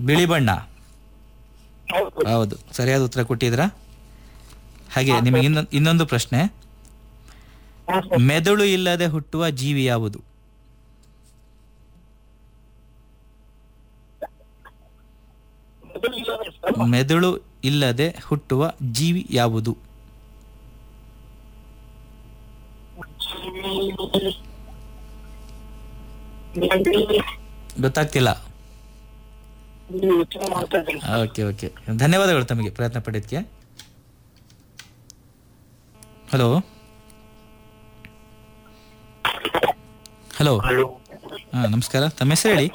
ಬಿಳಿ ಬಣ್ಣ ಹೌದು ಹೌದು ಸರಿಯಾದ ಉತ್ತರ ಕೊಟ್ಟಿದ್ರಾ ಹಾಗೆ ನಿಮಗೆ ಇನ್ನೊಂದು ಇನ್ನೊಂದು ಪ್ರಶ್ನೆ ಹಾ ಸರ್ ಮೆದುಳು ಇಲ್ಲದೆ ಹುಟ್ಟುವ ಜೀವಿ ಯಾವುದು ಮೊದಲು ಇಲ್ಲವೇ ಸರ್? ಮೆದುಳು ಇಲ್ಲದೆ ಹುಟ್ಟುವ ಜೀವಿ ಯಾವುದು ಜೀವಿ- ಗೊತ್ತಾಗ್ತಿಲ್ಲ ನೀವು ಯೋಚನೆ ಮಾಡ್ತಾ ಇದ್ದೀನಿ ಓಕೆ ಓಕೆ ಧನ್ಯವಾದಗಳು ತಮಗೆ ಪ್ರಯತ್ನ ಪಟ್ಟಿದ್ದಕ್ಕೆ ಹಲೋ ಹಲೋ ಹಲೋ ಹಾಂ ನಮಸ್ಕಾರ ತಮ್ಮ ಹೆಸರು ಹೇಳಿ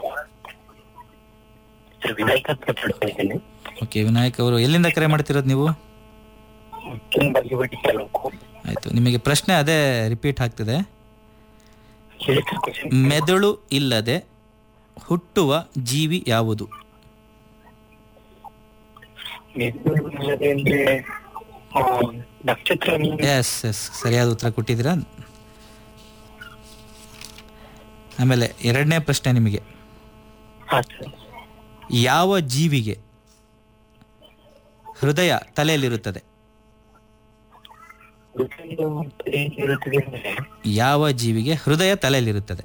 ಸರ್ ವಿನಾಯಕ ಅಂತ ಮಾತಾಡ್ತಾ ಇದ್ದೀನಿ ಓಕೆ ವಿನಾಯಕ್ ಅವರು ಎಲ್ಲಿಂದ ಕರೆ ಮಾಡ್ತಿರೋದು ನೀವು ಕೆಂಬಾಗಿಬಟ್ಟಿ ತಾಲೂಕು ಆಯಿತು ನಿಮಗೆ ಪ್ರಶ್ನೆ ಅದೇ ರಿಪೀಟ್ ಆಗ್ತಿದೆ ಹೇಳಿ ಸರ್ question. ಮೆದುಳು ಇಲ್ಲದೆ ಹುಟ್ಟುವ ಜೀವಿ ಯಾವುದು ಮೆದುಳು ಇಲ್ಲದೆ ಅಂದ್ರೆ ಆ, ನಕ್ಷತ್ರ ಮೀನು ಎಸ್ ಎಸ್ ಸರಿಯಾದ ಉತ್ತರ ಕೊಟ್ಟಿದ್ದೀರಾ ಆಮೇಲೆ ಎರಡನೇ ಪ್ರಶ್ನೆ ನಿಮಗೆ ಹಾ ಸರ್ ಯಾವ ಜೀವಿಗೆ ಹೃದಯ ತಲೆಯಲ್ಲಿರುತ್ತದೆ ಹೃದಯ ಏನ್ ಇರುತ್ತದೆ ಅಂದ್ರೆ ಯಾವ ಜೀವಿಗೆ ಹೃದಯ ತಲೆಯಲ್ಲಿರುತ್ತದೆ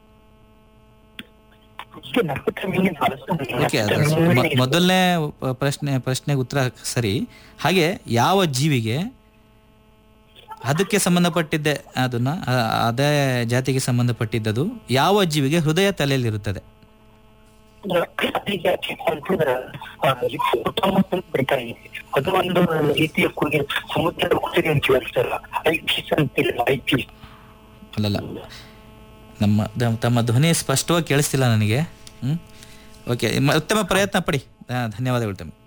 ಇದು ನಕ್ಷತ್ರ ಮೀನಿನ ಅರಸು. ಓಕೆ ಅದು ನಕ್ಷತ್ರ ಮೊ- ಮೀನಿನ ಮೊದಲನೇ ಪ್ರಶ್ನೆ ಪ್ರಶ್ನೆಗೆ ಉತ್ತರ ಸರಿ ಹಾಗೆ ಯಾವ ಜೀವಿಗೆ ಅದಕ್ಕೆ ಸಂಬಂಧಪಟ್ಟಿದ್ದೆ ಅದನ್ನ ಆ- ಅದೇ ಜಾತಿಗೆ ಸಂಬಂಧಪಟ್ಟಿದ್ದದು ಯಾವ ಜೀವಿಗೆ ಹೃದಯ ತಲೆಯಲ್ಲಿರುತ್ತದೆ ಅದೇ ಜಾತಿ ಅಂತಂದ್ರೆ, ಆ, ಇದು ಉತ್ತಮ ಅಂತ ಬರ್ತಾ ಇದೆ. ಅದು ಒಂದು ರೀತಿಯ ಕುಗೆ ಸಮುದ್ರದ ಕುದುರೆ ಅಂತೀವಲ್ಲ ಸರ್ ಐಪೀಸ್ ಅಂತಿಲ್ಲ ಐಪೀಸ್ ಅಲ್ಲಲ್ಲ ನಮ್ಮ ದ- ತಮ್ಮ ಧ್ವನಿ ಸ್ಪಷ್ಟವಾಗಿ ಕೇಳಿಸ್ತಿಲ್ಲ ನನಗೆ ಹ್ಞೂ ಓಕೆ ಉತ್ತಮ ಪ್ರಯತ್ನ ಪಡಿ ಆ, ಧನ್ಯವಾದಗಳು ತಮಗೆ